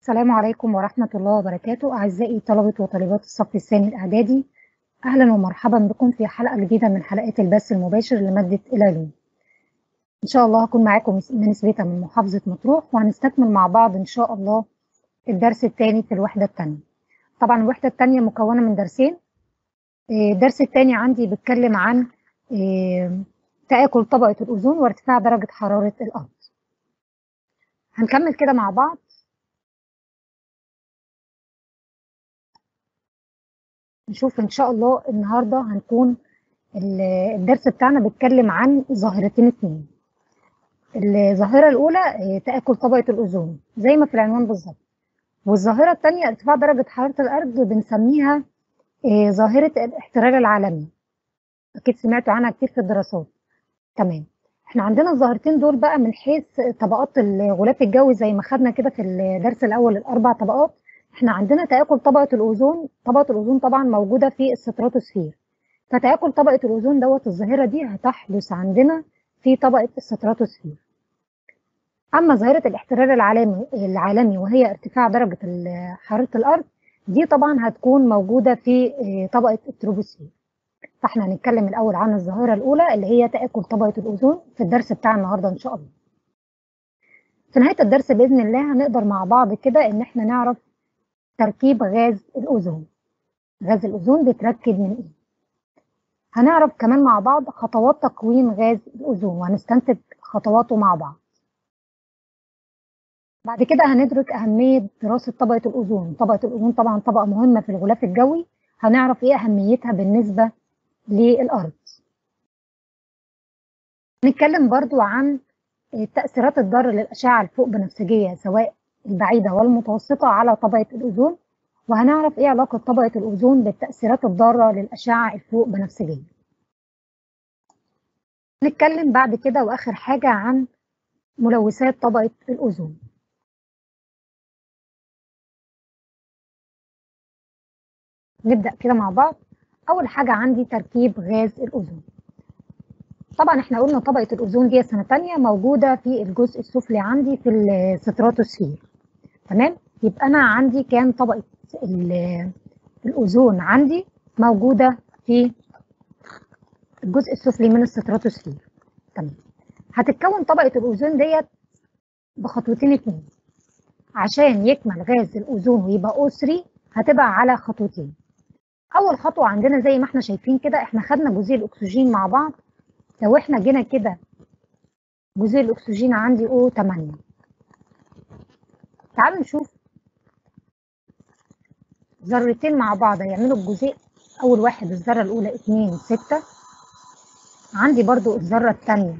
السلام عليكم ورحمة الله وبركاته أعزائي طلبة وطالبات الصف الثاني الإعدادي أهلا ومرحبا بكم في حلقة جديدة من حلقات البث المباشر لمادة العلوم إن شاء الله هكون معاكم من سبيتا من محافظة مطروح وهنستكمل مع بعض إن شاء الله الدرس الثاني في الوحدة الثانية طبعا الوحدة الثانية مكونة من درسين الدرس الثاني عندي بيتكلم عن تآكل طبقة الأوزون وارتفاع درجة حرارة الأرض هنكمل كده مع بعض نشوف ان شاء الله النهارده هنكون الدرس بتاعنا بيتكلم عن ظاهرتين اتنين الظاهره الاولى تاكل طبقه الاوزون زي ما في العنوان بالظبط والظاهره الثانيه ارتفاع درجه حراره الارض بنسميها ظاهره الاحترار العالمي اكيد سمعتوا عنها كتير في الدراسات تمام احنا عندنا الظاهرتين دول بقى من حيث طبقات الغلاف الجوي زي ما خدنا كده في الدرس الاول الاربع طبقات احنا عندنا تآكل طبقة الأوزون طبقة الأوزون طبعا موجودة في الستراتوسفير فتآكل طبقة الأوزون دوت الظاهرة دي هتحدث عندنا في طبقة الستراتوسفير أما ظاهرة الاحترار العالمي العالمي وهي ارتفاع درجة حرارة الأرض دي طبعا هتكون موجودة في طبقة التروبوسفير فاحنا هنتكلم الأول عن الظاهرة الأولى اللي هي تآكل طبقة الأوزون في الدرس بتاع النهاردة إن شاء الله في نهاية الدرس بإذن الله هنقدر مع بعض كده إن احنا نعرف تركيب غاز الأوزون غاز الأوزون بيتركب من إيه؟ هنعرف كمان مع بعض خطوات تكوين غاز الأوزون وهنستنتج خطواته مع بعض بعد كده هندرك أهمية دراسة طبقة الأوزون طبقة الأوزون طبعا طبقة مهمة في الغلاف الجوي هنعرف إيه أهميتها بالنسبة للأرض نتكلم برضو عن التأثيرات الضارة للأشعة الفوق بنفسجية سواء البعيدة والمتوسطة على طبقة الأوزون وهنعرف إيه علاقة طبقة الأوزون بالتأثيرات الضارة للأشعة الفوق بنفسجية. نتكلم بعد كده وآخر حاجة عن ملوثات طبقة الأوزون. نبدأ كده مع بعض. أول حاجة عندي تركيب غاز الأوزون. طبعا احنا قلنا طبقة الأوزون دي سنة تانية موجودة في الجزء السفلي عندي في الستراتوسفير تمام يبقى أنا عندي كان طبقة الأوزون عندي موجودة في الجزء السفلي من الستراتوسفير تمام هتتكون طبقة الأوزون ديت بخطوتين اتنين عشان يكمل غاز الأوزون ويبقى أسري هتبقى على خطوتين أول خطوة عندنا زي ما احنا شايفين كده احنا خدنا جزيء الأكسجين مع بعض لو احنا جينا كده جزيء الاكسجين عندي او 8 تعالوا نشوف ذرتين مع بعض هيعملوا الجزيء اول واحد الذره الاولى 2 6 عندي برضو الذره الثانيه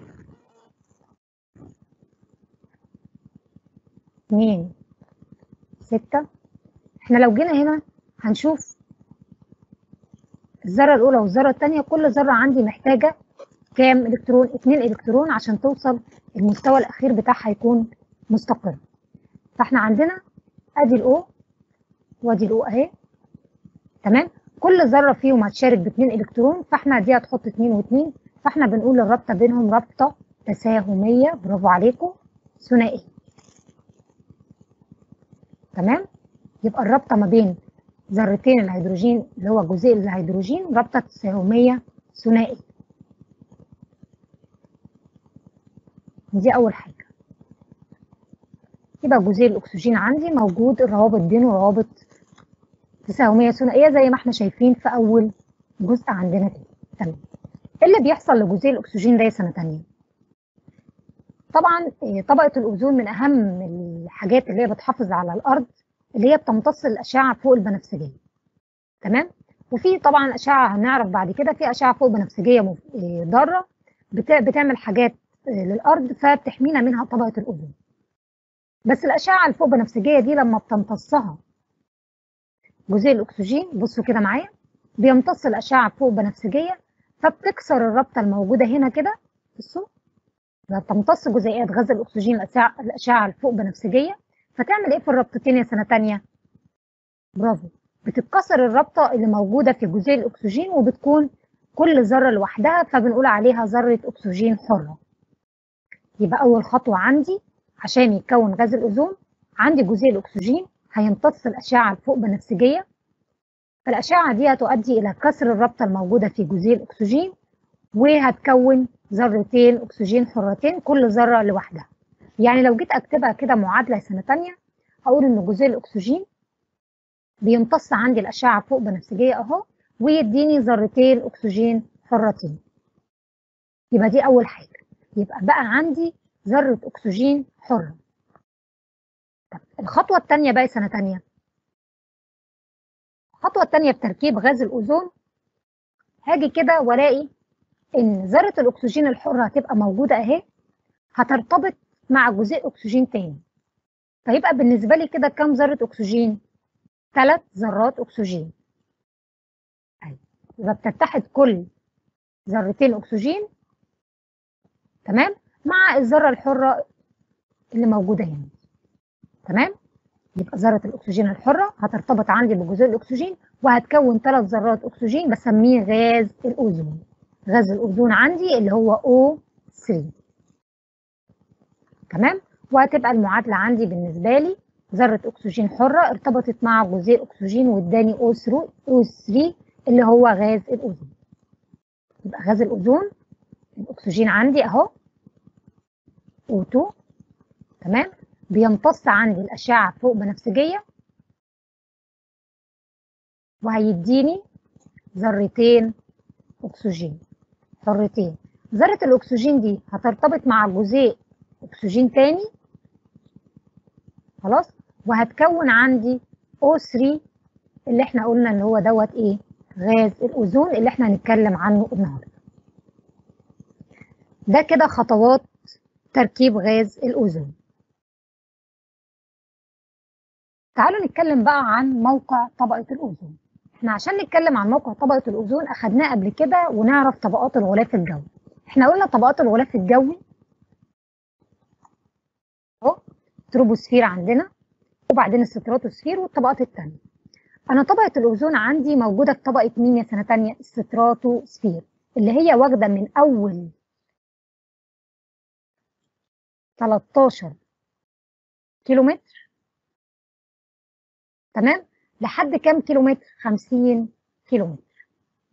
2 6 احنا لو جينا هنا هنشوف الذره الاولى والذره الثانيه كل ذره عندي محتاجه كام الكترون 2 الكترون عشان توصل المستوى الاخير بتاعها يكون مستقر فاحنا عندنا ادي الاو وادي الاو اهي تمام كل ذره فيهم هتشارك ب 2 الكترون فاحنا دي هتحط 2 و2 فاحنا بنقول الرابطه بينهم رابطه تساهميه برافو عليكم ثنائيه تمام يبقى الرابطه ما بين ذرتين الهيدروجين اللي هو جزيء الهيدروجين رابطه تساهميه ثنائيه دي أول حاجة يبقى جزيء الأكسجين عندي موجود الروابط بينه روابط تساهمية ثنائية زي ما احنا شايفين في أول جزء عندنا كده تمام إيه اللي بيحصل لجزيء الأكسجين ده سنة تانية؟ طبعا طبقة الأوزون من أهم الحاجات اللي هي بتحافظ على الأرض اللي هي بتمتص الأشعة فوق البنفسجية تمام؟ وفي طبعا أشعة هنعرف بعد كده في أشعة فوق بنفسجية ضارة بتعمل حاجات للأرض فبتحمينا منها طبقة الأوزون بس الأشعة الفوق بنفسجية دي لما بتمتصها جزيء الأكسجين بصوا كده معايا بيمتص الأشعة فوق بنفسجية فبتكسر الرابطة الموجودة هنا كده بصوا بتمتص جزيئات غاز الأكسجين الأشعة, الأشعة الفوق بنفسجية فتعمل إيه في الرابطتين يا سنة تانية؟ برافو بتتكسر الرابطة اللي موجودة في جزيء الأكسجين وبتكون كل ذرة لوحدها فبنقول عليها ذرة أكسجين حرة يبقى أول خطوة عندي عشان يتكون غاز الأوزون عندي جزيء الأكسجين هيمتص الأشعة الفوق بنفسجية فالأشعة دي هتؤدي إلى كسر الرابطة الموجودة في جزيء الأكسجين وهتكون ذرتين أكسجين حرتين كل ذرة لوحدها يعني لو جيت أكتبها كده معادلة سنة تانية هقول إن جزيء الأكسجين بيمتص عندي الأشعة فوق بنفسجية أهو ويديني ذرتين أكسجين حرتين يبقى دي أول حاجة يبقى بقى عندي ذرة أكسجين حرة طب الخطوة التانية بقى سنة تانية الخطوة التانية في تركيب غاز الأوزون هاجي كده والاقي إن ذرة الأكسجين الحرة هتبقى موجودة أهي هترتبط مع جزيء أكسجين تاني فيبقى بالنسبة لي كده كام ذرة أكسجين؟ ثلاث ذرات أكسجين أيوة. يبقى بتتحد كل ذرتين أكسجين تمام مع الذرة الحرة اللي موجودة هنا تمام يبقى ذرة الأكسجين الحرة هترتبط عندي بجزيء الأكسجين وهتكون ثلاث ذرات أكسجين بسميه غاز الأوزون غاز الأوزون عندي اللي هو O3 تمام وهتبقى المعادلة عندي بالنسبة لي ذرة أكسجين حرة ارتبطت مع جزيء أكسجين واداني O3 O3 اللي هو غاز الأوزون يبقى غاز الأوزون الأكسجين عندي أهو O2 تمام بيمتص عندي الأشعة فوق بنفسجية وهيديني ذرتين أكسجين حرتين ذرة الأكسجين دي هترتبط مع جزيء أكسجين تاني خلاص وهتكون عندي O3 اللي احنا قلنا اللي هو دوت ايه غاز الأوزون اللي احنا هنتكلم عنه النهارده ده كده خطوات تركيب غاز الأوزون تعالوا نتكلم بقى عن موقع طبقة الأوزون احنا عشان نتكلم عن موقع طبقة الأوزون أخدناه قبل كده ونعرف طبقات الغلاف الجوي احنا قلنا طبقات الغلاف الجوي اهو تروبوسفير عندنا وبعدين الستراتوسفير والطبقات التانية أنا طبقة الأوزون عندي موجودة في طبقة مين يا سنة تانية؟ الستراتوسفير اللي هي واخدة من أول 13 كيلومتر تمام لحد كام كيلومتر 50 كيلومتر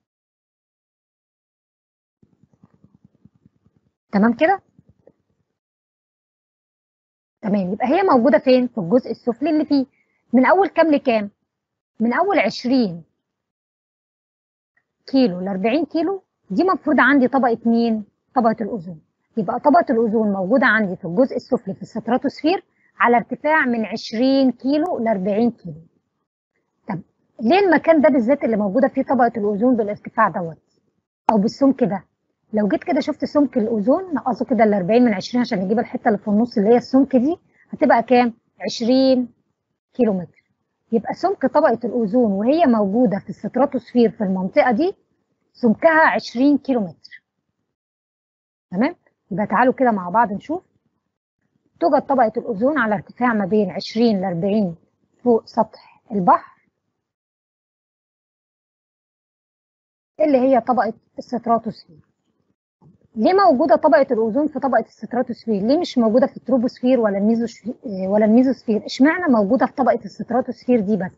تمام كده تمام يبقى هي موجوده فين في الجزء السفلي اللي فيه من اول كام لكام من اول 20 كيلو ل 40 كيلو دي مفروض عندي طبقه مين طبقه الاوزون يبقى طبقه الاوزون موجوده عندي في الجزء السفلي في الستراتوسفير على ارتفاع من 20 كيلو ل 40 كيلو طب ليه المكان ده بالذات اللي موجوده فيه طبقه الاوزون بالارتفاع دوت او بالسمك ده لو جيت كده شفت سمك الاوزون نقصه كده ال 40 من 20 عشان نجيب الحته اللي في النص اللي هي السمك دي هتبقى كام 20 كيلو متر يبقى سمك طبقه الاوزون وهي موجوده في الستراتوسفير في المنطقه دي سمكها 20 كيلو متر تمام يبقى تعالوا كده مع بعض نشوف توجد طبقه الاوزون على ارتفاع ما بين 20 ل 40 فوق سطح البحر اللي هي طبقه الستراتوسفير ليه موجوده طبقه الاوزون في طبقه الستراتوسفير ليه مش موجوده في التروبوسفير ولا الميزوسفير ولا الميزوسفير اشمعنى موجوده في طبقه الستراتوسفير دي بس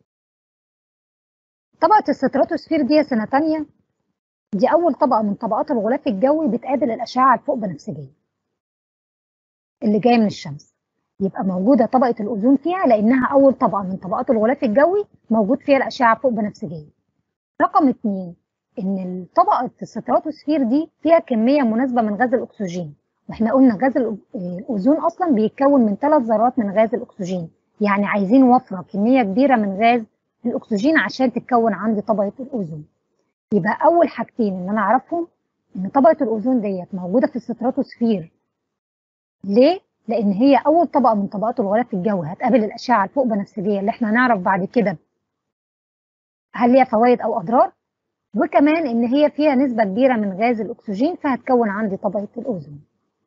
طبقه الستراتوسفير دي سنه تانية دي اول طبقه من طبقات الغلاف الجوي بتقابل الاشعه الفوق بنفسجيه اللي جايه من الشمس يبقى موجوده طبقه الاوزون فيها لانها اول طبقه من طبقات الغلاف الجوي موجود فيها الاشعه فوق بنفسجيه رقم اتنين ان طبقه الستراتوسفير دي فيها كميه مناسبه من غاز الاكسجين واحنا قلنا غاز الاوزون اصلا بيتكون من ثلاث ذرات من غاز الاكسجين يعني عايزين وفره كميه كبيره من غاز الاكسجين عشان تتكون عندي طبقه الاوزون يبقى اول حاجتين ان انا اعرفهم ان طبقه الاوزون ديت موجوده في الستراتوسفير ليه لان هي اول طبقه من طبقات الغلاف الجوي هتقابل الاشعه الفوق بنفسجيه اللي احنا هنعرف بعد كده هل ليها فوائد او اضرار وكمان ان هي فيها نسبه كبيره من غاز الاكسجين فهتكون عندي طبقه الاوزون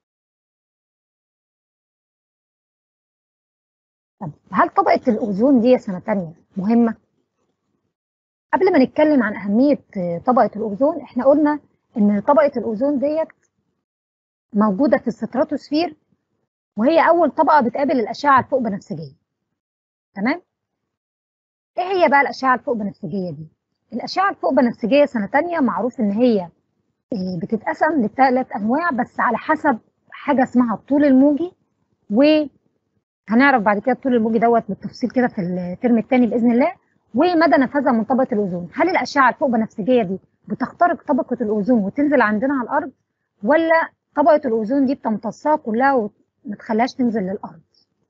طب هل طبقه الاوزون دي سنه تانية مهمه قبل ما نتكلم عن اهميه طبقه الاوزون احنا قلنا ان طبقه الاوزون ديت موجوده في الستراتوسفير وهي اول طبقه بتقابل الاشعه الفوق بنفسجيه تمام ايه هي بقى الاشعه الفوق بنفسجيه دي الاشعه الفوق بنفسجيه سنه تانية معروف ان هي بتتقسم لثلاث انواع بس على حسب حاجه اسمها الطول الموجي وهنعرف بعد كده الطول الموجي دوت بالتفصيل كده في الترم الثاني باذن الله ومدى نفاذها من طبقه الاوزون هل الاشعه الفوق بنفسجيه دي بتخترق طبقه الاوزون وتنزل عندنا على الارض ولا طبقه الاوزون دي بتمتصها كلها وما تخليهاش تنزل للارض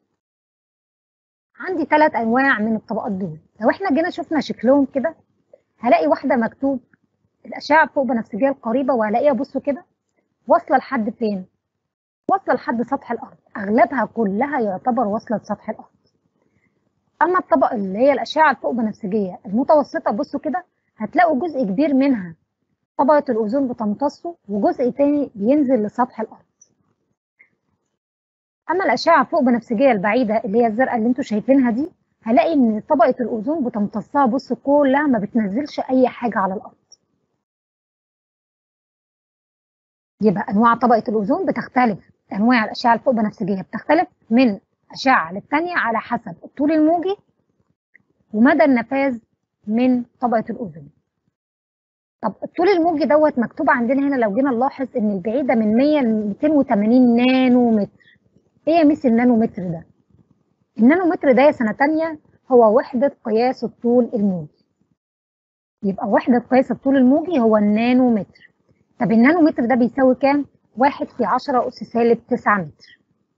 عندي ثلاث انواع من الطبقات دول لو احنا جينا شفنا شكلهم كده هلاقي واحده مكتوب الاشعه فوق بنفسجيه القريبه وهلاقيها بصوا كده واصله لحد فين واصله لحد سطح الارض اغلبها كلها يعتبر واصله لسطح الارض اما الطبقه اللي هي الاشعه الفوق بنفسجيه المتوسطه بصوا كده هتلاقوا جزء كبير منها طبقه الاوزون بتمتصه وجزء تاني بينزل لسطح الارض اما الاشعه فوق بنفسجيه البعيده اللي هي الزرقاء اللي انتم شايفينها دي هلاقي ان طبقه الاوزون بتمتصها بصوا كلها ما بتنزلش اي حاجه على الارض يبقى انواع طبقه الاوزون بتختلف انواع الاشعه الفوق بنفسجيه بتختلف من اشعه للثانيه على حسب الطول الموجي ومدى النفاذ من طبقه الاوزون طب الطول الموجي دوت مكتوب عندنا هنا لو جينا نلاحظ ان البعيده من 100 ل 280 نانو متر ايه يا ميس النانومتر ده النانومتر ده يا سنه ثانيه هو وحده قياس الطول الموجي يبقى وحده قياس الطول الموجي هو النانومتر طب النانومتر ده بيساوي كام؟ واحد في عشرة أس سالب تسعة متر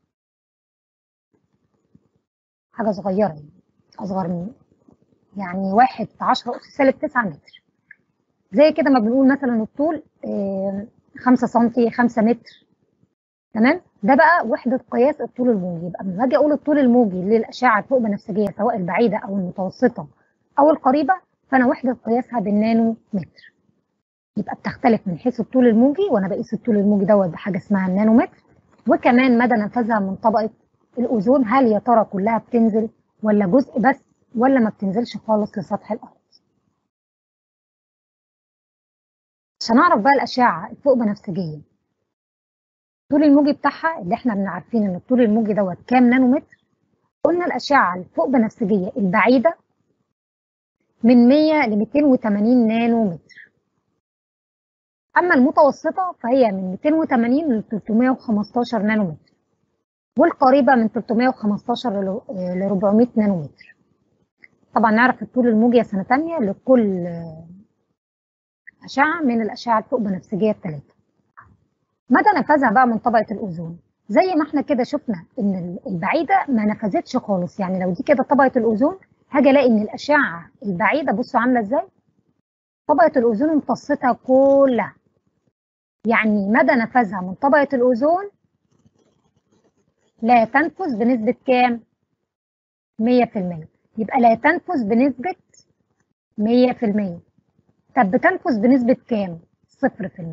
حاجة صغيرة يعني أصغر من يعني واحد في عشرة أس سالب تسعة متر زي كده ما بنقول مثلا الطول خمسة سنتي خمسة متر تمام ده بقى وحدة قياس الطول الموجي يبقى لما أجي أقول الطول الموجي للأشعة الفوق بنفسجية سواء البعيدة أو المتوسطة أو القريبة فأنا وحدة قياسها بالنانو متر يبقى بتختلف من حيث الطول الموجي وانا بقيس الطول الموجي دوت بحاجه اسمها النانومتر وكمان مدى نفاذها من طبقه الاوزون هل يا ترى كلها بتنزل ولا جزء بس ولا ما بتنزلش خالص لسطح الارض عشان اعرف بقى الاشعه الفوق بنفسجيه الطول الموجي بتاعها اللي احنا بنعرفين ان الطول الموجي دوت كام نانومتر قلنا الاشعه الفوق بنفسجيه البعيده من 100 ل 280 نانومتر اما المتوسطه فهي من 280 ل 315 نانومتر والقريبه من 315 ل 400 نانومتر طبعا نعرف الطول الموجي يا سنه ثانيه لكل اشعه من الاشعه الفوق بنفسجيه الثلاثه مدى نفاذها بقى من طبقه الاوزون زي ما احنا كده شفنا ان البعيده ما نفذتش خالص يعني لو دي كده طبقه الاوزون هاجي الاقي ان الاشعه البعيده بصوا عامله ازاي طبقه الاوزون امتصتها كلها يعني مدى نفاذها من طبقة الأوزون لا تنفذ بنسبة كام؟ 100% يبقى لا تنفذ بنسبة 100% طب بتنفذ بنسبة كام؟ 0%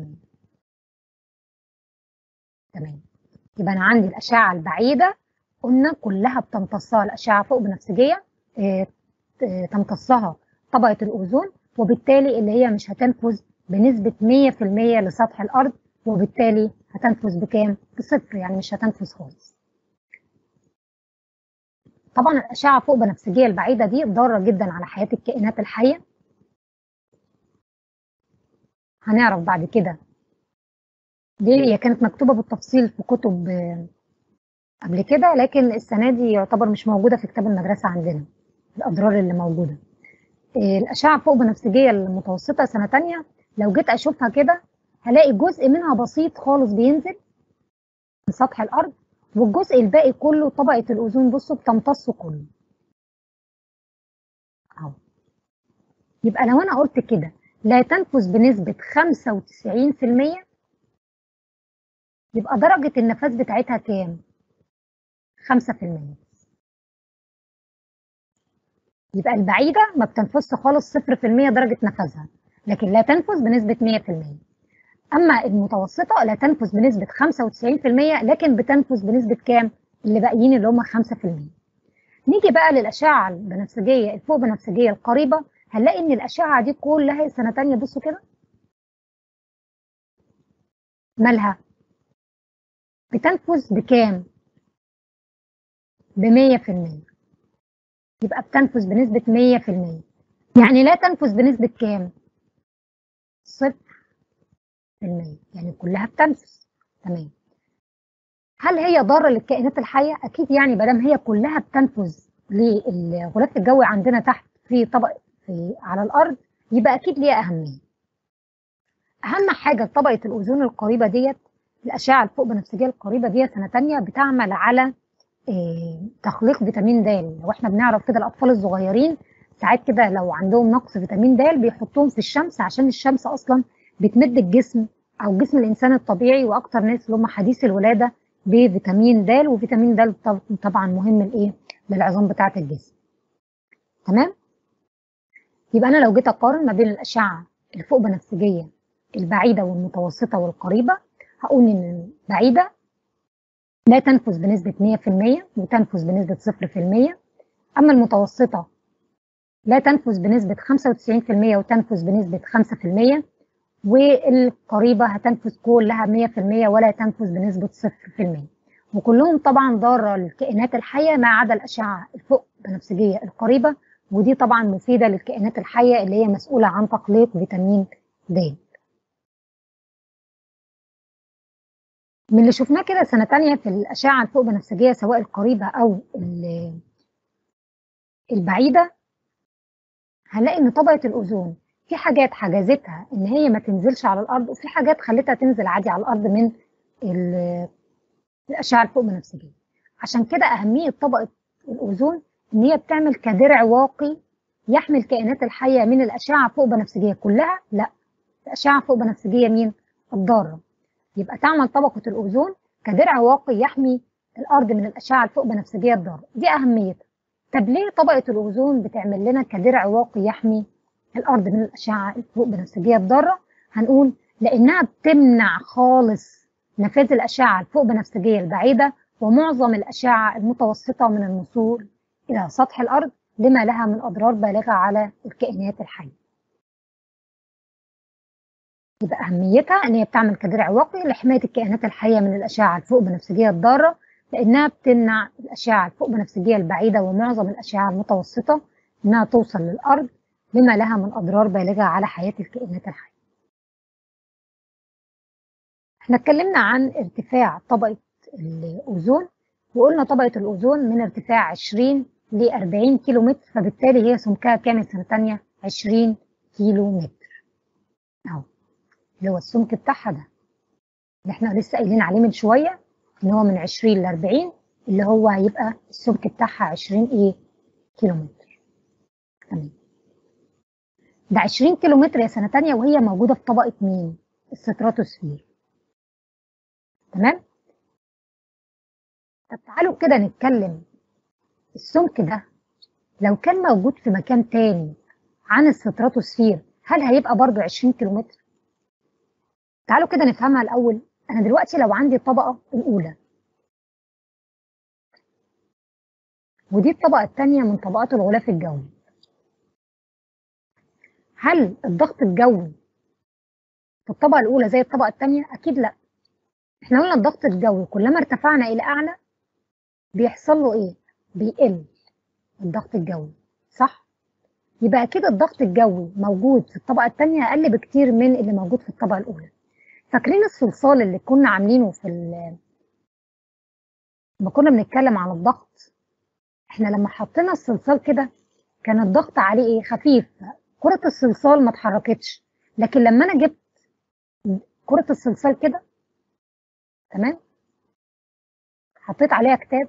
تمام يبقى أنا عندي الأشعة البعيدة قلنا كلها بتمتصها الأشعة فوق بنفسجية اه تمتصها طبقة الأوزون وبالتالي اللي هي مش هتنفذ بنسبة 100% لسطح الأرض وبالتالي هتنفذ بكام؟ بصفر يعني مش هتنفذ خالص. طبعا الأشعة فوق بنفسجية البعيدة دي ضارة جدا على حياة الكائنات الحية. هنعرف بعد كده ليه هي كانت مكتوبة بالتفصيل في كتب قبل كده لكن السنة دي يعتبر مش موجودة في كتاب المدرسة عندنا الأضرار اللي موجودة. الأشعة فوق بنفسجية المتوسطة سنة تانية لو جيت اشوفها كده هلاقي جزء منها بسيط خالص بينزل من سطح الارض والجزء الباقي كله طبقه الاوزون بصوا بتمتصه كله اهو يبقى لو انا قلت كده لا تنفذ بنسبه 95% يبقى درجه النفاذ بتاعتها كام 5% يبقى البعيده ما بتنفذش خالص 0% درجه نفاذها لكن لا تنفذ بنسبة 100% أما المتوسطة لا تنفذ بنسبة 95% لكن بتنفذ بنسبة كام؟ اللي باقيين اللي هم 5% نيجي بقى للأشعة البنفسجية الفوق بنفسجية القريبة هنلاقي إن الأشعة دي كلها سنة تانية بصوا كده مالها؟ بتنفذ بكام؟ ب 100% يبقى بتنفذ بنسبة 100% يعني لا تنفذ بنسبة كام؟ صفر في المية يعني كلها بتنفذ تمام هل هي ضارة للكائنات الحية؟ أكيد يعني مادام هي كلها بتنفذ للغلاف الجوي عندنا تحت في طبق في على الأرض يبقى أكيد ليها أهمية. أهم حاجة طبقة الأوزون القريبة ديت الأشعة الفوق بنفسجية القريبة ديت سنة تانية بتعمل على إيه تخليق فيتامين د لو احنا بنعرف كده الأطفال الصغيرين ساعات كده لو عندهم نقص فيتامين د بيحطوهم في الشمس عشان الشمس أصلا بتمد الجسم أو جسم الإنسان الطبيعي وأكتر ناس اللي هم حديث الولادة بفيتامين د وفيتامين د طبعا مهم لايه للعظام بتاعه الجسم تمام يبقى انا لو جيت اقارن ما بين الاشعه الفوق بنفسجيه البعيده والمتوسطه والقريبه هقول ان البعيده لا تنفذ بنسبه 100% وتنفذ بنسبه 0% اما المتوسطه لا تنفذ بنسبه 95% وتنفذ بنسبه 5% والقريبة هتنفذ كلها 100% ولا تنفذ بنسبة 0% وكلهم طبعا ضارة للكائنات الحية ما عدا الأشعة الفوق بنفسجية القريبة ودي طبعا مفيدة للكائنات الحية اللي هي مسؤولة عن تخليق فيتامين د من اللي شفناه كده سنة تانية في الأشعة الفوق بنفسجية سواء القريبة أو البعيدة هنلاقي إن طبقة الأوزون في حاجات حجزتها ان هي ما تنزلش على الارض وفي حاجات خلتها تنزل عادي على الارض من الاشعه الفوق بنفسجيه عشان كده اهميه طبقه الاوزون ان هي بتعمل كدرع واقي يحمي الكائنات الحيه من الاشعه فوق بنفسجيه كلها لا الاشعه فوق بنفسجيه مين الضاره يبقى تعمل طبقه الاوزون كدرع واقي يحمي الارض من الاشعه الفوق بنفسجيه الضاره دي اهميتها طب ليه طبقه الاوزون بتعمل لنا كدرع واقي يحمي الارض من الاشعه الفوق بنفسجيه الضاره هنقول لانها بتمنع خالص نفاذ الاشعه الفوق بنفسجيه البعيده ومعظم الاشعه المتوسطه من الوصول الى سطح الارض لما لها من اضرار بالغه على الكائنات الحيه. يبقى اهميتها ان هي بتعمل كدرع واقي لحمايه الكائنات الحيه من الاشعه الفوق بنفسجيه الضاره لانها بتمنع الاشعه الفوق بنفسجيه البعيده ومعظم الاشعه المتوسطه انها توصل للارض لما لها من أضرار بالغة على حياة الكائنات الحية. احنا اتكلمنا عن ارتفاع طبقة الأوزون وقلنا طبقة الأوزون من ارتفاع 20 ل 40 كيلو متر فبالتالي هي سمكها كام سنة تانية 20 كيلو متر. أهو اللي هو السمك بتاعها ده اللي احنا لسه قايلين عليه من شوية إن هو من 20 ل 40 اللي هو هيبقى السمك بتاعها 20 إيه كيلو متر. تمام. ده 20 كيلو متر يا سنة تانية وهي موجودة في طبقة مين؟ الستراتوسفير. تمام؟ طب تعالوا كده نتكلم السمك ده لو كان موجود في مكان تاني عن الستراتوسفير هل هيبقى برضه 20 كيلو متر؟ تعالوا كده نفهمها الأول أنا دلوقتي لو عندي الطبقة الأولى ودي الطبقة التانية من طبقات الغلاف الجوي هل الضغط الجوي في الطبقة الأولى زي الطبقة الثانية؟ أكيد لأ. إحنا قلنا الضغط الجوي كلما ارتفعنا إلى أعلى بيحصل له إيه؟ بيقل الضغط الجوي، صح؟ يبقى أكيد الضغط الجوي موجود في الطبقة الثانية أقل بكتير من اللي موجود في الطبقة الأولى. فاكرين الصلصال اللي كنا عاملينه في لما كنا بنتكلم عن الضغط؟ إحنا لما حطينا الصلصال كده كان الضغط عليه إيه؟ خفيف كرة الصلصال ما اتحركتش لكن لما انا جبت كرة الصلصال كده تمام حطيت عليها كتاب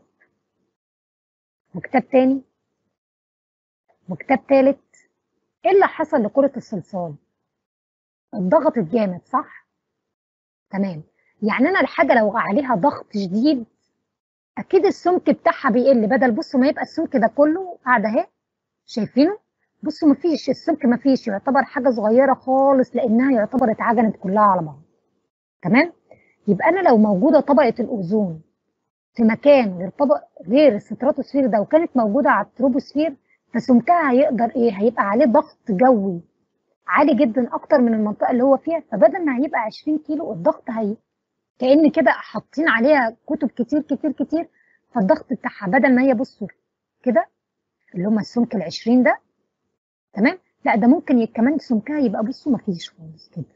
وكتاب تاني وكتاب تالت ايه اللي حصل لكرة الصلصال؟ اتضغطت جامد صح؟ تمام يعني انا الحاجة لو عليها ضغط شديد اكيد السمك بتاعها بيقل بدل بصوا ما يبقى السمك ده كله قاعد اهي شايفينه؟ بصوا مفيش السمك مفيش يعتبر حاجة صغيرة خالص لأنها يعتبر اتعجنت كلها على بعض تمام يبقى أنا لو موجودة طبقة الأوزون في مكان غير طبق غير الستراتوسفير ده وكانت موجودة على التروبوسفير فسمكها هيقدر إيه هيبقى عليه ضغط جوي عالي جدا أكتر من المنطقة اللي هو فيها فبدل ما هيبقى 20 كيلو الضغط هي كأن كده حاطين عليها كتب كتير كتير كتير فالضغط بتاعها بدل ما هي بصوا كده اللي هم السمك ال 20 ده تمام لا ده ممكن كمان سمكها يبقى بصوا مفيش خالص كده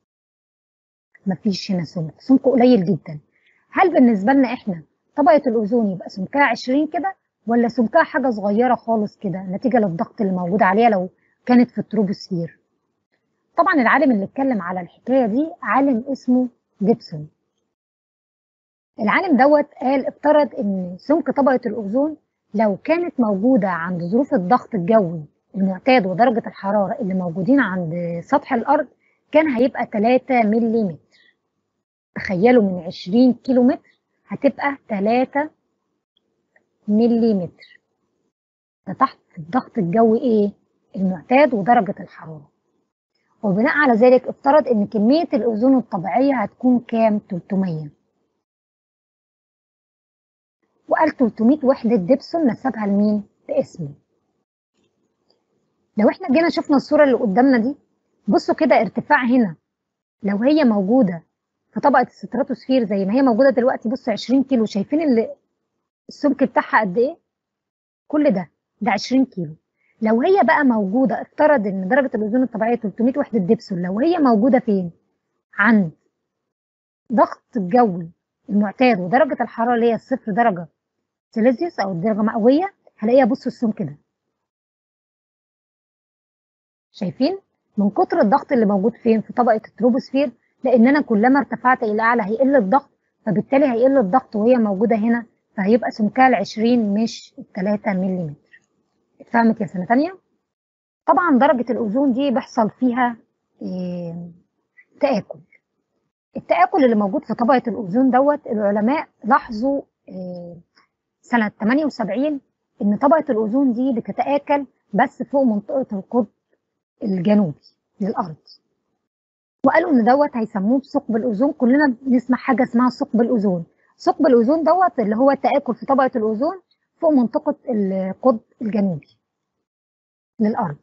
مفيش هنا سمك سمك قليل جدا هل بالنسبه لنا احنا طبقه الاوزون يبقى سمكها 20 كده ولا سمكها حاجه صغيره خالص كده نتيجه للضغط اللي موجود عليها لو كانت في التروبوسفير طبعا العالم اللي اتكلم على الحكايه دي عالم اسمه جيبسون العالم دوت قال افترض ان سمك طبقه الاوزون لو كانت موجوده عند ظروف الضغط الجوي المعتاد ودرجه الحراره اللي موجودين عند سطح الارض كان هيبقى 3 ملم تخيلوا من 20 كيلو متر هتبقى 3 ملم ده تحت الضغط الجوي ايه المعتاد ودرجه الحراره وبناء على ذلك افترض ان كميه الاوزون الطبيعيه هتكون كام 300 وقال 300 وحده ديبسون نسبها لمين لاسمه لو احنا جينا شفنا الصوره اللي قدامنا دي بصوا كده ارتفاع هنا لو هي موجوده في طبقه الستراتوسفير زي ما هي موجوده دلوقتي بصوا 20 كيلو شايفين اللي السمك بتاعها قد ايه كل ده ده 20 كيلو لو هي بقى موجوده افترض ان درجه الاوزون الطبيعيه 300 وحده ديبسون لو هي موجوده فين عند ضغط الجوي المعتاد ودرجه الحراره اللي هي صفر درجه سيليزيوس او الدرجه مئويه هلاقيها بصوا السمك ده شايفين من كتر الضغط اللي موجود فين في طبقه التروبوسفير لان انا كلما ارتفعت الى اعلى هيقل الضغط فبالتالي هيقل الضغط وهي موجوده هنا فهيبقى سمكها ال 20 مش ال 3 ملم اتفهمت يا سنه ثانيه طبعا درجه الاوزون دي بيحصل فيها إيه تاكل التاكل اللي موجود في طبقه الاوزون دوت العلماء لاحظوا إيه سنه 78 ان طبقه الاوزون دي بتتاكل بس فوق منطقه القطب الجنوبي للارض وقالوا ان دوت هيسموه بثقب الاوزون كلنا بنسمع حاجه اسمها ثقب الاوزون ثقب الاوزون دوت اللي هو التاكل في طبقه الاوزون فوق منطقه القطب الجنوبي للارض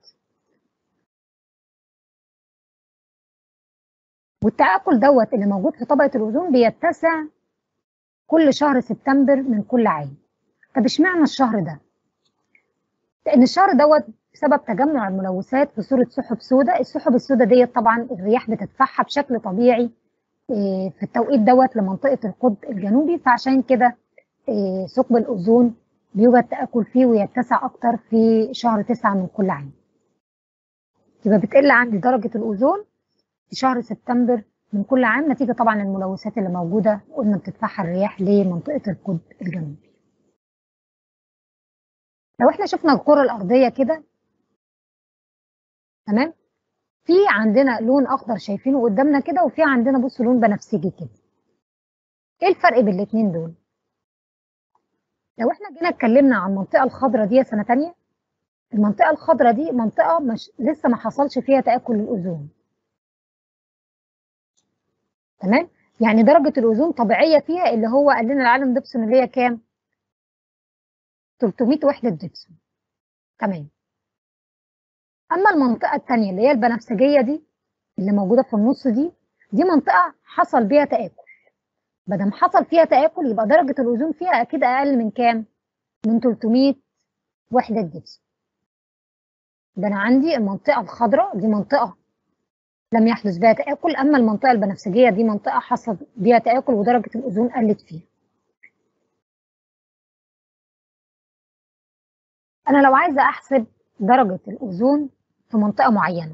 والتاكل دوت اللي موجود في طبقه الاوزون بيتسع كل شهر سبتمبر من كل عام طب اشمعنى الشهر ده لان الشهر دوت بسبب تجمع الملوثات في صوره سحب سوداء السحب السوداء ديت طبعا الرياح بتدفعها بشكل طبيعي في التوقيت دوت لمنطقه القطب الجنوبي فعشان كده ثقب الاوزون بيوجد تاكل فيه ويتسع اكتر في شهر تسعة من كل عام يبقى بتقل عندي درجه الاوزون في شهر سبتمبر من كل عام نتيجه طبعا الملوثات اللي موجوده قلنا بتدفعها الرياح لمنطقه القطب الجنوبي لو احنا شفنا الكره الارضيه كده تمام في عندنا لون اخضر شايفينه قدامنا كده وفي عندنا بصوا لون بنفسجي كده ايه الفرق بين الاثنين دول لو احنا جينا اتكلمنا عن المنطقه الخضراء دي سنه تانية المنطقه الخضراء دي منطقه مش لسه ما حصلش فيها تاكل الاوزون تمام يعني درجه الاوزون طبيعيه فيها اللي هو قال لنا العالم ديبسون اللي هي كام 300 وحده ديبسون تمام اما المنطقه الثانيه اللي هي البنفسجيه دي اللي موجوده في النص دي دي منطقه حصل بيها تاكل بدل حصل فيها تاكل يبقى درجه الاوزون فيها اكيد اقل من كام من 300 وحده ديبسون ده انا عندي المنطقه الخضراء دي منطقه لم يحدث بها تاكل اما المنطقه البنفسجيه دي منطقه حصل بها تاكل ودرجه الاوزون قلت فيها انا لو عايزه احسب درجه الاوزون في منطقة معينة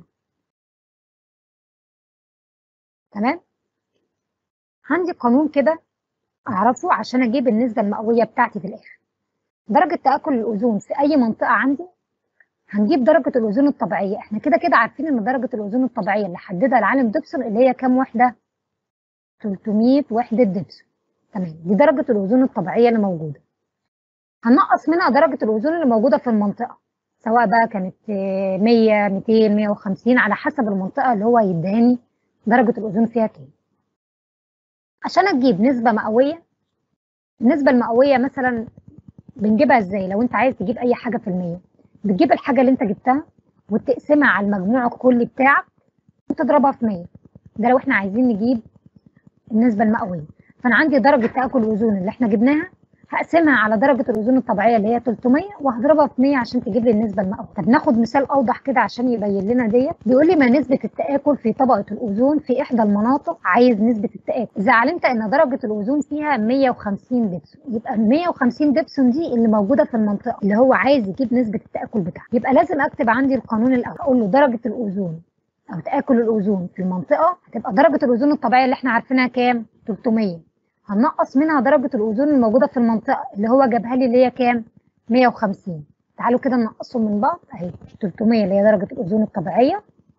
تمام عندي قانون كده أعرفه عشان أجيب النسبة المئوية بتاعتي في الآخر درجة تآكل الأوزون في أي منطقة عندي هنجيب درجة الأوزون الطبيعية احنا كده كده عارفين إن درجة الأوزون الطبيعية اللي حددها العالم ديبسون اللي هي كام وحدة 300 وحدة ديبسون تمام دي درجة الأوزون الطبيعية اللي موجودة هنقص منها درجة الأوزون اللي موجودة في المنطقة سواء بقى كانت 100 200 150 على حسب المنطقه اللي هو يداني درجه الاوزون فيها كام عشان اجيب نسبه مئويه النسبه المئويه مثلا بنجيبها ازاي لو انت عايز تجيب اي حاجه في المية بتجيب الحاجه اللي انت جبتها وتقسمها على المجموع الكلي بتاعك وتضربها في 100 ده لو احنا عايزين نجيب النسبه المئويه فانا عندي درجه تاكل الاوزون اللي احنا جبناها هقسمها على درجة الأوزون الطبيعية اللي هي 300 وهضربها في 100 عشان تجيب لي النسبة المئوية. طب ناخد مثال أوضح كده عشان يبين لنا ديت، بيقول لي ما نسبة التآكل في طبقة الأوزون في إحدى المناطق عايز نسبة التآكل. إذا علمت إن درجة الأوزون فيها 150 دبسون، يبقى ال 150 دبسون دي اللي موجودة في المنطقة اللي هو عايز يجيب نسبة التآكل بتاعها. يبقى لازم أكتب عندي القانون الأول، أقول له درجة الأوزون أو تآكل الأوزون في المنطقة هتبقى درجة الأوزون الطبيعية اللي إحنا عارفينها كام؟ 300. هنقص منها درجة الأوزون الموجودة في المنطقة اللي هو جابها لي اللي هي كام؟ 150 تعالوا كده نقصهم من بعض أهي 300 اللي هي درجة الأوزون الطبيعية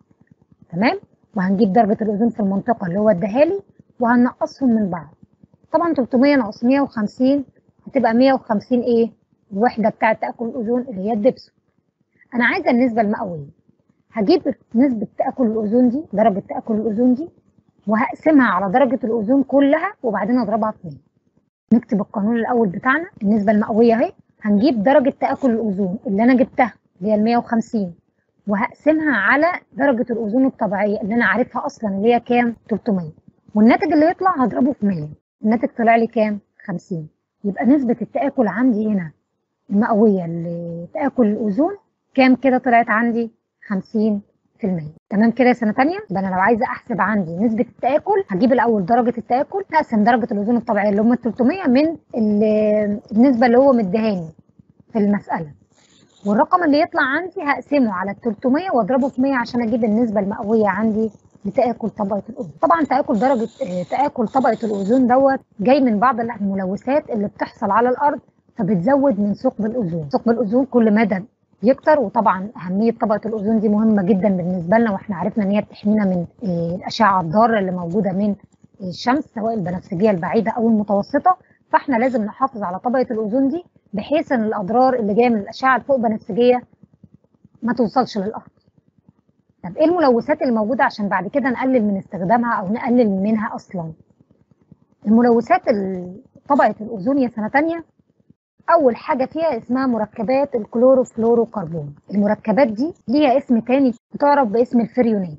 تمام؟ وهنجيب درجة الأوزون في المنطقة اللي هو اداها لي وهنقصهم من بعض طبعا 300 ناقص 150 هتبقى 150 إيه؟ الوحدة بتاعة تآكل الأوزون اللي هي الدبسون أنا عايزة النسبة المئوية هجيب نسبة تآكل الأوزون دي درجة تآكل الأوزون دي وهقسمها على درجة الأوزون كلها وبعدين أضربها في 100 نكتب القانون الأول بتاعنا النسبة المئوية أهي هنجيب درجة تآكل الأوزون اللي أنا جبتها اللي هي ال 150 وهقسمها على درجة الأوزون الطبيعية اللي أنا عارفها أصلا اللي هي كام 300 والناتج اللي يطلع هضربه في 100 الناتج طلع لي كام 50 يبقى نسبة التآكل عندي هنا المئوية لتآكل الأوزون كام كده طلعت عندي 50 في المية تمام كده يا سنة تانية يبقى أنا لو عايزة أحسب عندي نسبة التآكل هجيب الأول درجة التآكل هقسم درجة الأوزون الطبيعية اللي هم 300 من النسبة اللي هو مديهاني في المسألة والرقم اللي يطلع عندي هقسمه على ال 300 واضربه في 100 عشان اجيب النسبة المئوية عندي لتآكل طبقة الأوزون طبعا تآكل درجة تآكل طبقة الأوزون دوت جاي من بعض الملوثات اللي بتحصل على الأرض فبتزود من ثقب الأوزون ثقب الأوزون كل مدى يكتر وطبعا اهميه طبقه الاوزون دي مهمه جدا بالنسبه لنا واحنا عرفنا ان هي بتحمينا من الاشعه الضاره اللي موجوده من الشمس سواء البنفسجيه البعيده او المتوسطه فاحنا لازم نحافظ على طبقه الاوزون دي بحيث ان الاضرار اللي جايه من الاشعه الفوق بنفسجيه ما توصلش للارض. طب ايه الملوثات اللي موجوده عشان بعد كده نقلل من استخدامها او نقلل منها اصلا؟ الملوثات طبقه الاوزون يا سنه ثانيه اول حاجه فيها اسمها مركبات الكلوروفلوروكربون المركبات دي ليها اسم تاني بتعرف باسم الفريونات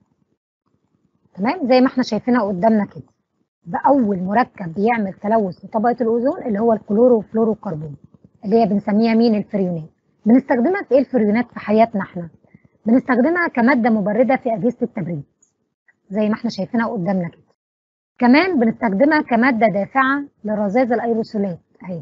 تمام زي ما احنا شايفينها قدامنا كده ده اول مركب بيعمل تلوث لطبقه الاوزون اللي هو الكلوروفلوروكربون اللي هي بنسميها مين الفريونات بنستخدمها في ايه الفريونات في حياتنا احنا بنستخدمها كماده مبرده في اجهزه التبريد زي ما احنا شايفينها قدامنا كده كمان بنستخدمها كماده دافعه لرذاذ الايروسولات اهي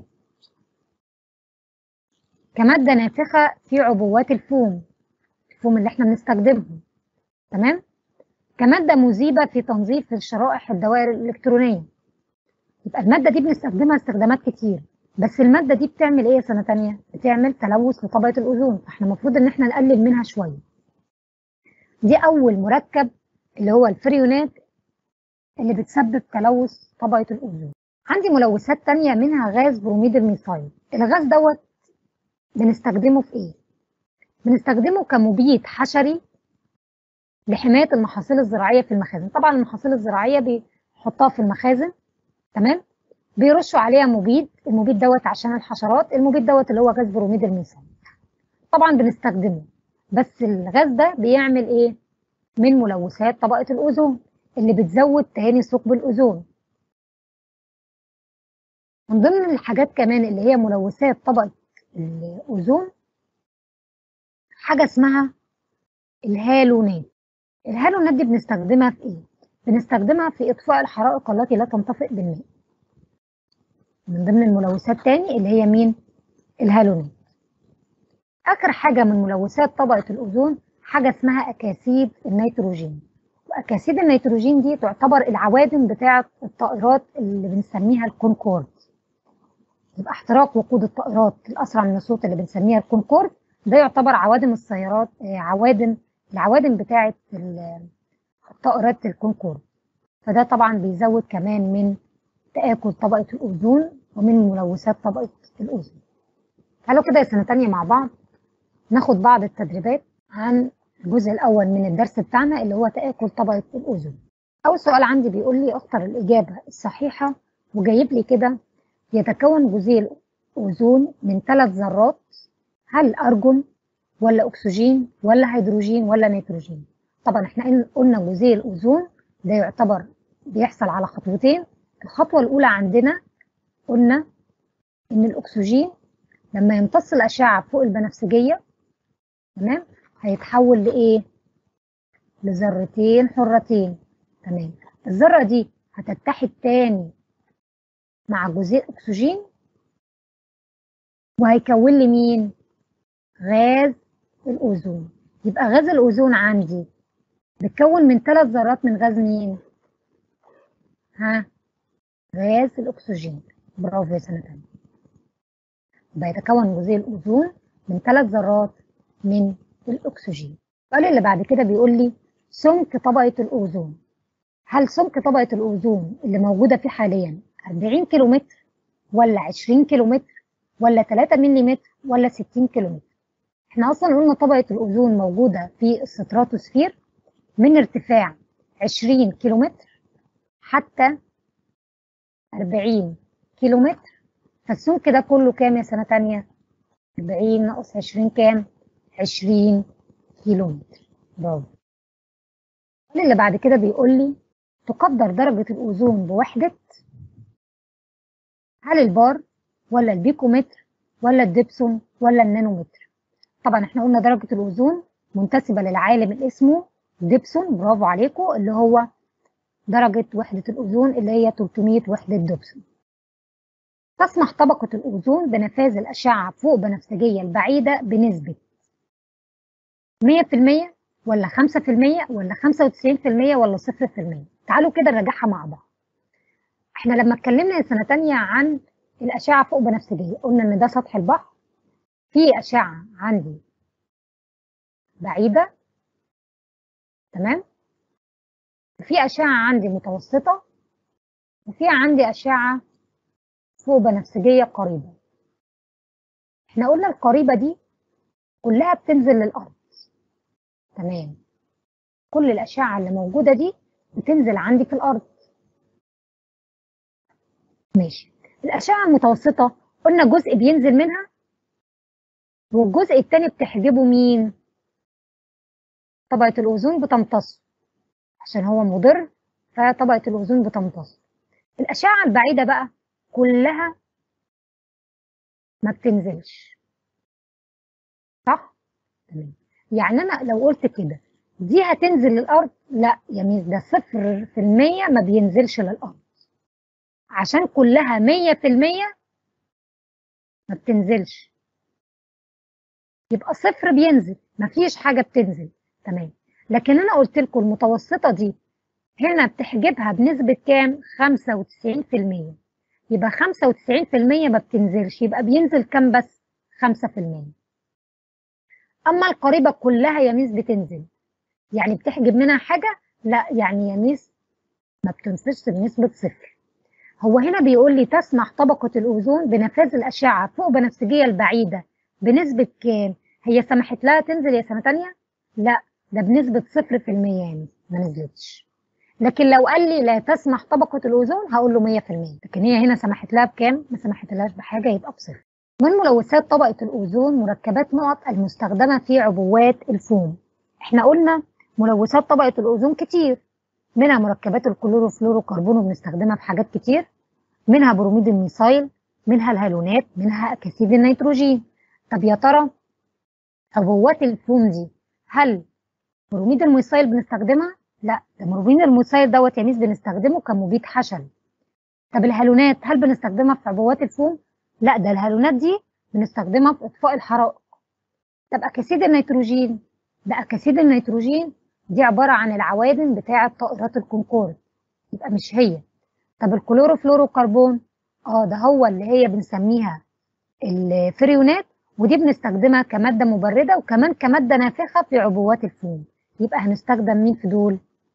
كمادة نافخة في عبوات الفوم الفوم اللي احنا بنستخدمه تمام كمادة مذيبة في تنظيف الشرائح الدوائر الإلكترونية يبقى المادة دي بنستخدمها استخدامات كتير بس المادة دي بتعمل ايه سنة تانية؟ بتعمل تلوث لطبقة الأوزون فاحنا المفروض ان احنا نقلل منها شوية دي أول مركب اللي هو الفريونات اللي بتسبب تلوث طبقة الأوزون عندي ملوثات تانية منها غاز بروميد الميثايل الغاز دوت بنستخدمه في ايه؟ بنستخدمه كمبيد حشري لحماية المحاصيل الزراعية في المخازن طبعا المحاصيل الزراعية بيحطها في المخازن تمام بيرشوا عليها مبيد المبيد دوت عشان الحشرات المبيد دوت اللي هو غاز بروميد الميثان طبعا بنستخدمه بس الغاز ده بيعمل ايه من ملوثات طبقة الأوزون اللي بتزود تهاني ثقب الأوزون من ضمن الحاجات كمان اللي هي ملوثات طبقة الأوزون حاجة اسمها الهالونات الهالونات دي بنستخدمها في ايه؟ بنستخدمها في إطفاء الحرائق التي لا تنطفئ بالماء من ضمن الملوثات تاني اللي هي مين؟ الهالونات آخر حاجة من ملوثات طبقة الأوزون حاجة اسمها أكاسيد النيتروجين وأكاسيد النيتروجين دي تعتبر العوادم بتاعة الطائرات اللي بنسميها الكونكورد يبقى احتراق وقود الطائرات الأسرع من الصوت اللي بنسميها الكونكورد ده يعتبر عوادم السيارات عوادم العوادم بتاعة الطائرات الكونكورد فده طبعا بيزود كمان من تآكل طبقة الأوزون ومن ملوثات طبقة الأوزون تعالوا كده يا سنة تانية مع بعض ناخد بعض التدريبات عن الجزء الأول من الدرس بتاعنا اللي هو تآكل طبقة الأوزون أول سؤال عندي بيقول لي اختر الإجابة الصحيحة وجايب لي كده يتكون جزيء الأوزون من ثلاث ذرات هل أرجون ولا أكسجين ولا هيدروجين ولا نيتروجين طبعا احنا قلنا جزيء الأوزون ده يعتبر بيحصل على خطوتين الخطوة الأولى عندنا قلنا ان الاكسجين لما يمتص الاشعه فوق البنفسجيه تمام هيتحول لايه لذرتين حرتين تمام الذره دي هتتحد تاني مع جزيء اكسجين وهيكون لي مين غاز الاوزون يبقى غاز الاوزون عندي بتكون من ثلاث ذرات من غاز مين ها غاز الاكسجين برافو يا سنه تانية يبقى يتكون جزيء الاوزون من ثلاث ذرات من الاكسجين السؤال اللي بعد كده بيقول لي سمك طبقه الاوزون هل سمك طبقه الاوزون اللي موجوده فيه حاليا 40 كيلومتر ولا 20 كيلومتر ولا 3 ملم ولا 60 كيلومتر احنا اصلا قلنا طبقه الاوزون موجوده في الستراتوسفير من ارتفاع 20 كيلومتر حتى 40 كيلومتر فالسمك ده كله كام يا سنه تانية 40 ناقص 20 كام 20 كيلومتر برافو اللي بعد كده بيقول لي تقدر درجة الأوزون بوحدة هل البار ولا البيكومتر ولا الدبسون ولا النانومتر طبعا احنا قلنا درجة الأوزون منتسبة للعالم اللي اسمه ديبسون برافو عليكم اللي هو درجة وحدة الأوزون اللي هي 300 وحدة ديبسون تسمح طبقة الأوزون بنفاذ الأشعة فوق بنفسجية البعيدة بنسبة 100% ولا 5% ولا 95% ولا 0% تعالوا كده نراجعها مع بعض احنا لما اتكلمنا سنة تانية عن الأشعة فوق بنفسجية قلنا إن ده سطح البحر في أشعة عندي بعيدة تمام وفي أشعة عندي متوسطة وفي عندي أشعة فوق بنفسجية قريبة احنا قلنا القريبة دي كلها بتنزل للأرض تمام كل الأشعة اللي موجودة دي بتنزل عندي في الأرض ماشي الأشعة المتوسطة قلنا جزء بينزل منها والجزء التاني بتحجبه مين؟ طبقة الأوزون بتمتصه عشان هو مضر فطبقة الأوزون بتمتصه الأشعة البعيدة بقى كلها ما بتنزلش صح؟ تمام يعني أنا لو قلت كده دي هتنزل للأرض لا يا ميس ده صفر في المية ما بينزلش للأرض عشان كلها مية في المية ما بتنزلش يبقى صفر بينزل مفيش حاجة بتنزل تمام لكن أنا قلت لكم المتوسطة دي هنا بتحجبها بنسبة كام؟ 95% يبقى 95% ما بتنزلش يبقى بينزل كام بس؟ 5% أما القريبة كلها يا ميس بتنزل يعني بتحجب منها حاجة؟ لا يعني يا ميس ما بتنزلش بنسبة صفر هو هنا بيقول لي تسمح طبقة الأوزون بنفاذ الأشعة فوق بنفسجية البعيدة بنسبة كام؟ هي سمحت لها تنزل يا سنة تانية؟ لا ده بنسبة صفر في المية يعني ما نزلتش لكن لو قال لي لا تسمح طبقة الأوزون هقول له مية في المية لكن هي هنا سمحت لها بكام؟ ما سمحت لهاش بحاجة يبقى بصفر من ملوثات طبقة الأوزون مركبات نقط المستخدمة في عبوات الفوم احنا قلنا ملوثات طبقة الأوزون كتير منها مركبات الكلوروفلوروكربون بنستخدمها في حاجات كتير منها بروميد الميثايل منها الهالونات منها أكاسيد النيتروجين طب يا ترى عبوات الفوم دي هل بروميد الميثايل بنستخدمها؟ لا ده بروميد الميثايل دوت يا ميس بنستخدمه كمبيد حشل طب الهالونات هل بنستخدمها في عبوات الفوم؟ لا ده الهالونات دي بنستخدمها في إطفاء الحرائق طب أكاسيد النيتروجين ده أكاسيد النيتروجين دي عبارة عن العوادم بتاعة طائرات الكونكورد يبقى مش هي طب الكلوروفلوروكربون اه ده هو اللي هي بنسميها الفريونات ودي بنستخدمها كمادة مبردة وكمان كمادة نافخة في عبوات الفوم يبقى هنستخدم مين في دول؟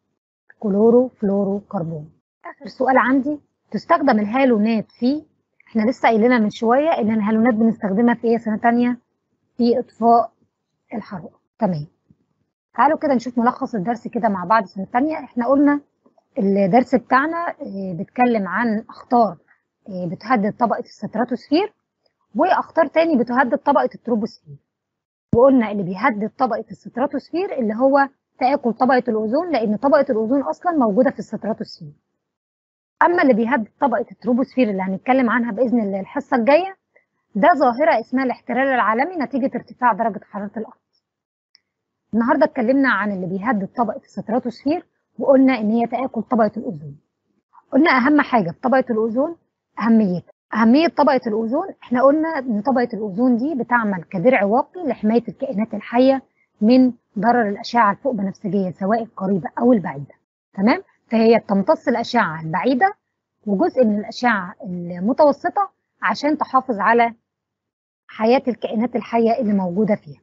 كلوروفلوروكربون آخر سؤال عندي تستخدم الهالونات في احنا لسه قايلينها من شوية ان الهالونات بنستخدمها في ايه سنة تانية؟ في اطفاء الحرائق تمام تعالوا كده نشوف ملخص الدرس كده مع بعض سنة تانية احنا قلنا الدرس بتاعنا بيتكلم عن اخطار بتهدد طبقة الستراتوسفير واخطار تاني بتهدد طبقة التروبوسفير وقلنا اللي بيهدد طبقة الستراتوسفير اللي هو تآكل طبقة الأوزون لأن طبقة الأوزون أصلا موجودة في الستراتوسفير أما اللي بيهدد طبقة التروبوسفير اللي هنتكلم عنها بإذن الله الحصة الجاية ده ظاهرة اسمها الاحتلال العالمي نتيجة ارتفاع درجة حرارة الأرض. النهاردة اتكلمنا عن اللي بيهدد طبقة الستراتوسفير وقلنا إن هي تآكل طبقة الأوزون. قلنا أهم حاجة في طبقة الأوزون أهميتها. أهمية طبقة الأوزون إحنا قلنا إن طبقة الأوزون دي بتعمل كدرع واقي لحماية الكائنات الحية من ضرر الأشعة الفوق بنفسجية سواء القريبة أو البعيدة. تمام؟ فهي بتمتص الأشعة البعيدة وجزء من الأشعة المتوسطة عشان تحافظ على حياة الكائنات الحية اللي موجودة فيها.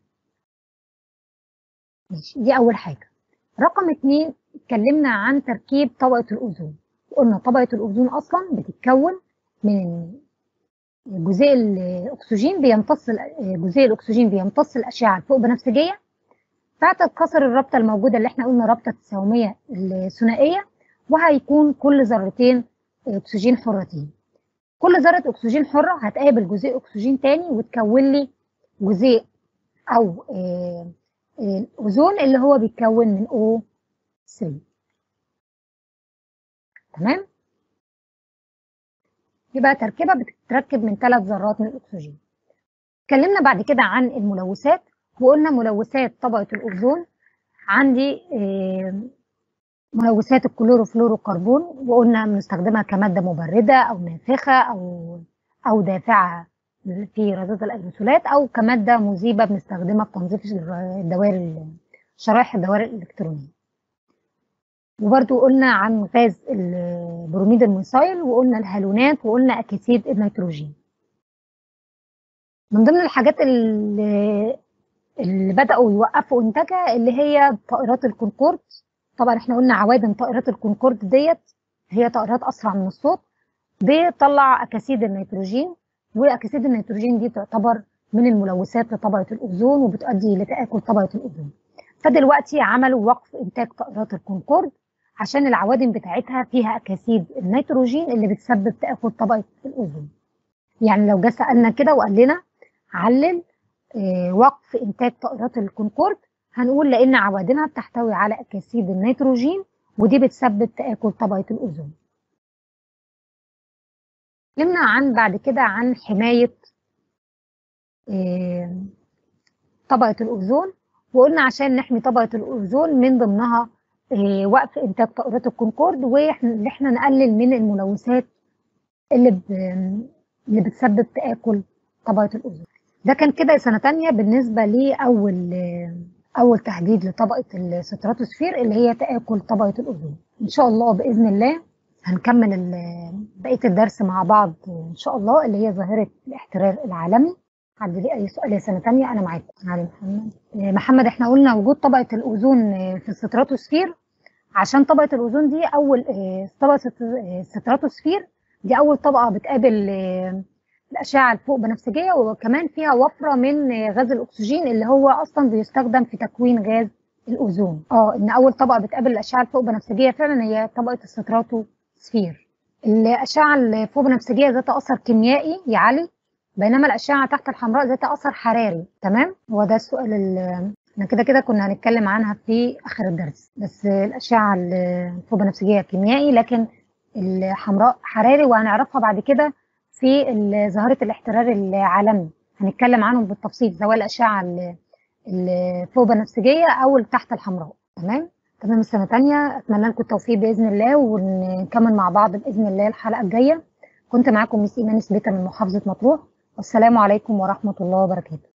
ماشي دي أول حاجة. رقم اتنين اتكلمنا عن تركيب طبقة الأوزون. قلنا طبقة الأوزون أصلا بتتكون من جزيء الأكسجين بيمتص جزيء الأكسجين بيمتص الأشعة الفوق بنفسجية فتتكسر الرابطة الموجودة اللي احنا قلنا رابطة التساهمية الثنائية وهيكون كل ذرتين أكسجين حرتين. كل ذرة أكسجين حرة هتقابل جزيء أكسجين تاني وتكون لي جزيء أو الأوزون اللي هو بيتكون من O3 تمام؟ يبقى تركيبة بتتركب من ثلاث ذرات من الأكسجين. اتكلمنا بعد كده عن الملوثات وقلنا ملوثات طبقة الأوزون عندي ملوثات الكلوروفلوروكربون وقلنا بنستخدمها كمادة مبردة أو نافخة أو أو دافعة في رذاذ الأيروسولات أو كمادة مذيبة بنستخدمها في تنظيف الدوائر شرائح الدوائر الإلكترونية. وبرضو قلنا عن غاز البروميد الميثايل وقلنا الهالونات وقلنا أكاسيد النيتروجين. من ضمن الحاجات اللي, اللي بدأوا يوقفوا إنتاجها اللي هي طائرات الكونكورد طبعا احنا قلنا عوادم طائرات الكونكورد ديت هي طائرات اسرع من الصوت بتطلع اكاسيد النيتروجين واكاسيد النيتروجين دي تعتبر من الملوثات لطبقه الاوزون وبتؤدي لتاكل طبقه الاوزون فدلوقتي عملوا وقف انتاج طائرات الكونكورد عشان العوادم بتاعتها فيها اكاسيد النيتروجين اللي بتسبب تاكل طبقه الاوزون يعني لو جه سالنا كده وقال لنا علل اه وقف انتاج طائرات الكونكورد هنقول لأن عوادمها بتحتوي على أكاسيد النيتروجين ودي بتسبب تآكل طبقة الأوزون. اتكلمنا عن بعد كده عن حماية طبقة الأوزون وقلنا عشان نحمي طبقة الأوزون من ضمنها وقف إنتاج طائرات الكونكورد وإن احنا نقلل من الملوثات اللي اللي بتسبب تآكل طبقة الأوزون. ده كان كده سنة تانية بالنسبة لأول أول تحديد لطبقة الستراتوسفير اللي هي تآكل طبقة الأوزون إن شاء الله بإذن الله هنكمل بقية الدرس مع بعض إن شاء الله اللي هي ظاهرة الاحترار العالمي حد ليه أي سؤال يا سنة تانية أنا معاكم علي محمد محمد إحنا قلنا وجود طبقة الأوزون في الستراتوسفير عشان طبقة الأوزون دي أول طبقة الستراتوسفير دي أول طبقة بتقابل الأشعة الفوق بنفسجية وكمان فيها وفرة من غاز الأكسجين اللي هو أصلا بيستخدم في تكوين غاز الأوزون. اه إن أول طبقة بتقابل الأشعة الفوق بنفسجية فعلا هي طبقة الستراتوسفير. الأشعة الفوق بنفسجية ذات أثر كيميائي يعلي بينما الأشعة تحت الحمراء ذات أثر حراري تمام؟ هو ده السؤال اللي احنا كده كده كنا هنتكلم عنها في آخر الدرس بس الأشعة الفوق بنفسجية كيميائي لكن الحمراء حراري وهنعرفها بعد كده في ظاهرة الاحترار العالمي هنتكلم عنهم بالتفصيل سواء الأشعة الفوق بنفسجية أو تحت الحمراء تمام تمام السنة تانية أتمنى لكم التوفيق بإذن الله ونكمل مع بعض بإذن الله الحلقة الجاية كنت معاكم ميس إيمان سبيتا من محافظة مطروح والسلام عليكم ورحمة الله وبركاته